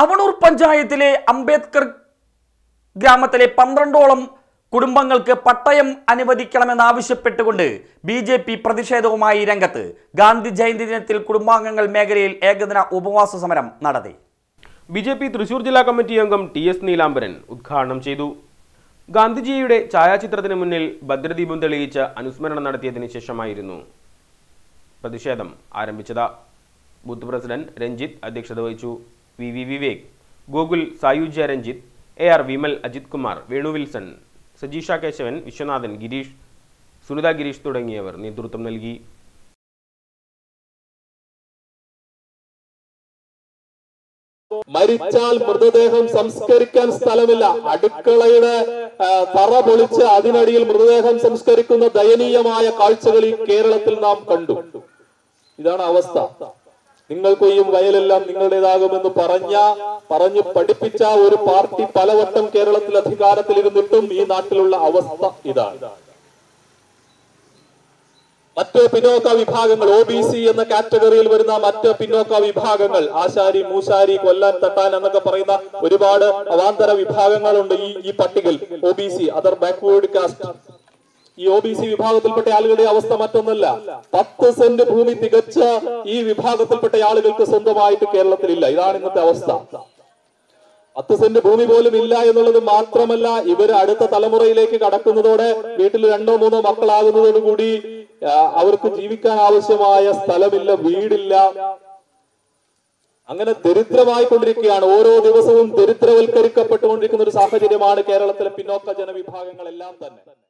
അവണൂർ പഞ്ചായത്തിലെ അംബേദ്കർ ഗ്രാമത്തിലെ പന്ത്രണ്ടോളം കുടുംബങ്ങൾക്ക് പട്ടയം അനുവദിക്കണമെന്നാവശ്യപ്പെട്ടുകൊണ്ട് ബി ജെ പി പ്രതിഷേധവുമായി രംഗത്ത് ഗാന്ധി ജയന്തി ദിനത്തിൽ കുടുംബാംഗങ്ങൾ മേഖലയിൽ ഏകദിന ഉപവാസ സമരം നടത്തി ബി ജെ പി തൃശൂർ ജില്ലാ കമ്മിറ്റി അംഗം ടി എസ് നീലാംബരൻ ഉദ്ഘാടനം ചെയ്തു ഗാന്ധിജിയുടെ ഛായാചിത്രത്തിന് മുന്നിൽ ഭദ്രദീപം തെളിയിച്ച് അനുസ്മരണം നടത്തിയതിനു ശേഷമായിരുന്നു പ്രതിഷേധം ആരംഭിച്ചത് ബൂത്ത് പ്രസിഡന്റ് രഞ്ജിത്ത് അധ്യക്ഷത വഹിച്ചു V V Vivek Gokul Sayujya Ranjith A R Vimal Ajith Kumar Venu Wilson Sajeesha Keshavan Viswanathan Gireesh Sunitha Gireesh തുടങ്ങിയവർ നേതൃത്വം നൽകി മരിച്ചാൽ മൃതദേഹം സംസ്കരിക്കാൻ സ്ഥലമില്ല അടുക്കളയുടെ ആ, തറ പൊളിച്ച് അതിനടിയിൽ മൃതദേഹം സംസ്കരിക്കുന്ന ദയനീയമായ കാഴ്ചകൾ ഈ കേരളത്തിൽ നാം കണ്ടു ഇതാണ് അവസ്ഥ നിങ്ങൾക്ക് ഈ വയലെല്ലാം നിങ്ങളുടേതാകുമെന്ന് പറഞ്ഞ പറഞ്ഞു പഠിപ്പിച്ച ഒരു പാർട്ടി പലവട്ടം കേരളത്തിൽ അധികാരത്തിൽ ഇരുന്നിട്ടും ഈ നാട്ടിലുള്ള അവസ്ഥ ഇതാണ് മറ്റ് പിന്നോക്ക വിഭാഗങ്ങൾ ഒ ബി സി എന്ന കാറ്റഗറിയിൽ വരുന്ന മറ്റ് പിന്നോക്ക വിഭാഗങ്ങൾ ആശാരി മൂശാരി കൊല്ലാൻ തട്ടാൻ എന്നൊക്കെ പറയുന്ന ഒരുപാട് അവാന്തര വിഭാഗങ്ങളുണ്ട് ഈ ഈ പട്ടികയിൽ O B C other backward caste ഈ ഒ ബി സി വിഭാഗത്തിൽപ്പെട്ട ആളുകളുടെ അവസ്ഥ മറ്റൊന്നല്ല പത്ത് സെന്റ് ഭൂമി തികച്ച ഈ വിഭാഗത്തിൽപ്പെട്ട ആളുകൾക്ക് സ്വന്തമായിട്ട് കേരളത്തിലില്ല ഇതാണ് ഇന്നത്തെ അവസ്ഥ പത്ത് സെന്റ് ഭൂമി പോലും ഇല്ല എന്നുള്ളത് മാത്രമല്ല ഇവര് അടുത്ത തലമുറയിലേക്ക് കടക്കുന്നതോടെ വീട്ടിൽ രണ്ടോ മൂന്നോ മക്കളാകുന്നതോടുകൂടി ആ, അവർക്ക് ജീവിക്കാൻ ആവശ്യമായ സ്ഥലമില്ല വീടില്ല അങ്ങനെ ദരിദ്രമായി കൊണ്ടിരിക്കുകയാണ് ഓരോ ദിവസവും ദരിദ്രവൽക്കരിക്കപ്പെട്ടുകൊണ്ടിരിക്കുന്ന ഒരു സാഹചര്യമാണ് കേരളത്തിലെ പിന്നോക്ക ജനവിഭാഗങ്ങളെല്ലാം തന്നെ